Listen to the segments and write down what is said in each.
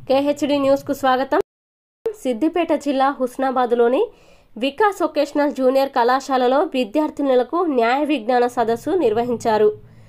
KHD న్యూస్కు స్వాగతం సిద్దిపేట జిల్లా హుస్నాబాద్లోని వికాస్ వొకేషనల్ జూనియర్ కళాశాలలో విద్యార్థినులకు న్యాయ విజ్ఞాన సదస్సు నిర్వహించారు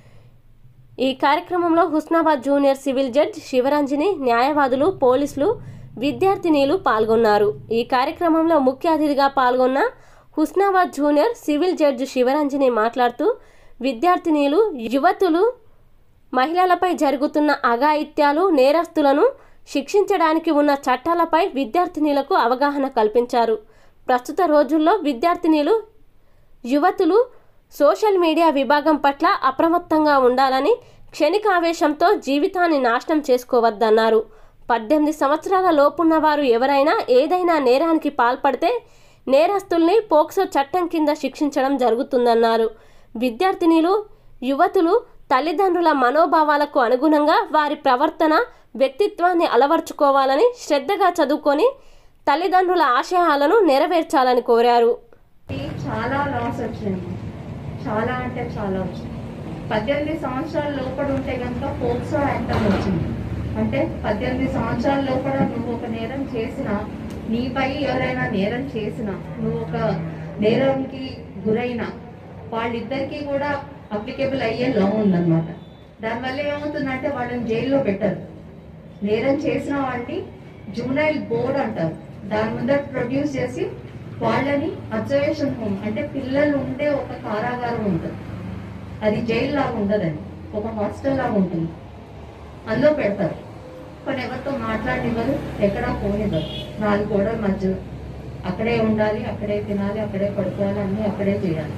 ఈ కార్యక్రమంలో Husnabad junior civil judge Shivaranjani న్యాయవాదులు పోలీసులు విద్యార్థినీలు పాల్గొన్నారు ఈ కార్యక్రమంలో ముఖ్య అతిథిగా పాల్గొన్న Husnabad junior civil judge Shivaranjani మాట్లాడుతూ విద్యార్థినీలు యువతులు మహిళలపై జరుగుతున్న అఘాయిత్యాలు నేరస్తులను శిక్షించడానికి ఉన్న చట్టాలపై విద్యార్థినీలకు అవగాహన కల్పించారు ప్రస్తుత రోజుల్లో విద్యార్థినీలు యువతులు సోషల్ మీడియా విభాగం పట్ల అప్రమత్తంగా ఉండాలని క్షణికావేశంతో జీవితాన్ని నాశనం చేసుకోవద్దన్నారు పద్దెనిమిది సంవత్సరాల లోపున్న వారు ఎవరైనా ఏదైనా నేరానికి పాల్పడితే నేరస్తుల్ని పోక్సో చట్టం కింద శిక్షించడం జరుగుతుందన్నారు విద్యార్థినీలు యువతులు తల్లిదండ్రుల మనోభావాలకు అనుగుణంగా వారి ప్రవర్తన వ్యక్తిత్వాన్ని అలవర్చుకోవాలని శ్రద్ధగా చదువుకొని తల్లిదండ్రుల ఆశయాలను నెరవేర్చాలని కోరారు ఈ చాలా లాస్ వచ్చింది చాలా అంటే చాలా వచ్చింది పద్దెనిమిది సంవత్సరాల లోపల ఉంటే కనుక పోక్సో యాక్ట్ అని వచ్చింది అంటే పద్దెనిమిది సంవత్సరాల లోపల నువ్వు ఒక నేరం చేసిన నీపై ఎవరైనా నేరం చేసిన నువ్వు ఒక నేరంకి గురైన వాళ్ళిద్దరికీ కూడా అప్లికేబుల్ అయ్యే లా ఉందన్నమాట దానివల్ల ఏమవుతుందంటే వాళ్ళని జైల్లో పెట్టరు నేరం చేసిన వాడిని జూనైల్ బోర్డ్ అంటారు దాని ముందర ప్రొడ్యూస్ చేసి వాళ్ళని అబ్జర్వేషన్ హోమ్ అంటే పిల్లలు ఉండే ఒక కారాగారం ఉంటుంది అది జైలు లాగా ఉండదండి ఒక హాస్టల్ లాగా ఉంటుంది అందులో పెడతారు కొన్ని ఎవరితో మాట్లాడినివ్వరు ఎక్కడా పోనివ్వరు నాలుగు గోడల మధ్య అక్కడే ఉండాలి అక్కడే తినాలి అక్కడే పడుకోవాలి అన్నీ అక్కడే చేయాలి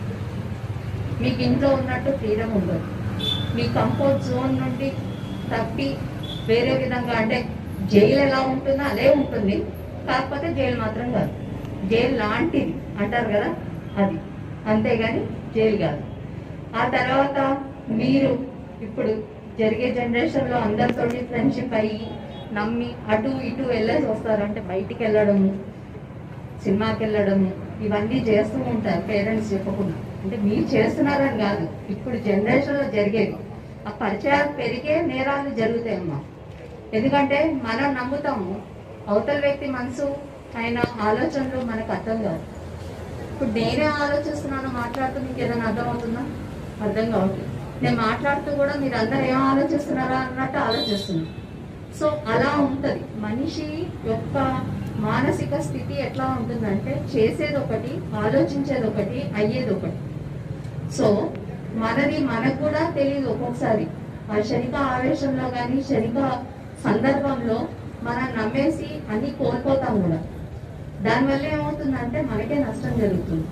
మీకు ఇంట్లో ఉన్నట్టు ఫ్రీడమ్ ఉండదు మీ కంఫర్ట్ జోన్ నుండి తప్పి వేరే విధంగా అంటే జైలు ఎలా ఉంటుందో అదే ఉంటుంది కాకపోతే జైలు మాత్రం కాదు జైలు లాంటిది అంటారు కదా అది అంతేగాని జైలు కాదు ఆ తర్వాత మీరు ఇప్పుడు జరిగే జనరేషన్ లో అందరితోటి ఫ్రెండ్షిప్ అయ్యి నమ్మి అటు ఇటు వెళ్ళేసి వస్తారు అంటే బయటికి వెళ్ళడము సినిమాకి వెళ్ళడము ఇవన్నీ చేస్తూ ఉంటారు పేరెంట్స్ చెప్పకుండా అంటే మీరు చేస్తున్నారని కాదు ఇప్పుడు జనరేషన్ లో జరిగేవి ఆ పరిచయాలు పెరిగే నేరాలు జరుగుతాయమ్మా ఎందుకంటే మనం నమ్ముతాము అవతల వ్యక్తి మనసు ఆయన ఆలోచనలు మనకు అర్థం కాదు ఇప్పుడు నేనే ఆలోచిస్తున్నాను మాట్లాడుతూ మీకు ఏదైనా అర్థం అవుతుందా అర్థం కావట్లేదు నేను మాట్లాడుతూ కూడా మీరు అందరు ఏం ఆలోచిస్తున్నారా అన్నట్టు ఆలోచిస్తున్నాను సో అలా ఉంటది మనిషి యొక్క మానసిక స్థితి ఎట్లా ఉంటుందంటే చేసేది ఒకటి ఆలోచించేది ఒకటి అయ్యేది ఒకటి సో మనది మనకు కూడా తెలియదు ఒక్కొక్కసారి ఆ శనిక ఆవేశంలో కానీ శనిక సందర్భంలో మనం నమ్మేసి అన్ని కోల్పోతాం కూడా దానివల్ల ఏమవుతుందంటే మనకే నష్టం జరుగుతుంది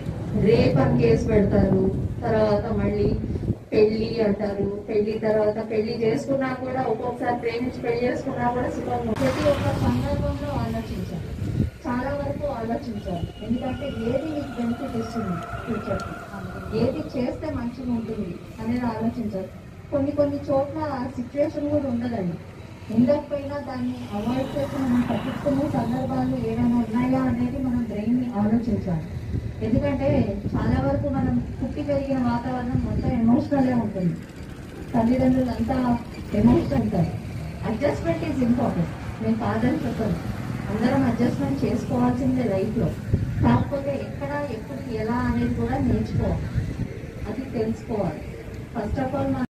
రేప్ అని కేసు పెడతారు తర్వాత మళ్ళీ పెళ్లి అంటారు పెళ్లి తర్వాత పెళ్లి చేసుకున్నా కూడా ఒక్కొక్కసారి ప్రేమించి పెళ్లి చేసుకున్నా కూడా సుఖంగా ఉంటుంది. ప్రతి ఒక్క సందర్భంలో ఆలోచించాలి చాలా వరకు ఆలోచించాలి ఎందుకంటే ఏది మీకు బెనిఫిట్ ఇస్తుంది ఫ్యూచర్ ఏది చేస్తే మంచిగా ఉంటుంది అనేది ఆలోచించాలి కొన్ని కొన్ని చోట్ల సిచ్యువేషన్ కూడా ఉండదండి ఉండకపోయినా దాన్ని అవాయిడ్ చేసి మనం తప్పించుకునే సందర్భాలు ఏమైనా ఉన్నాయా అనేది మనం బ్రెయిన్ ని ఆలోచించాలి ఎందుకంటే చాలా వరకు మనం పుట్టి పెరిగిన వాతావరణం మొత్తం ఎమోషనలే ఉంటుంది తల్లిదండ్రులు అంతా ఎమోషనల్ ఉంటారు అడ్జస్ట్మెంట్ ఈజ్ ఇంపార్టెంట్ నేను కాదని చెప్పను అందరం అడ్జస్ట్మెంట్ చేసుకోవాల్సిందే లైఫ్లో కాకపోతే ఎక్కడ ఎప్పుడు ఎలా అనేది కూడా నేర్చుకోవాలి అది తెలుసుకోవాలి ఫస్ట్ ఆఫ్ ఆల్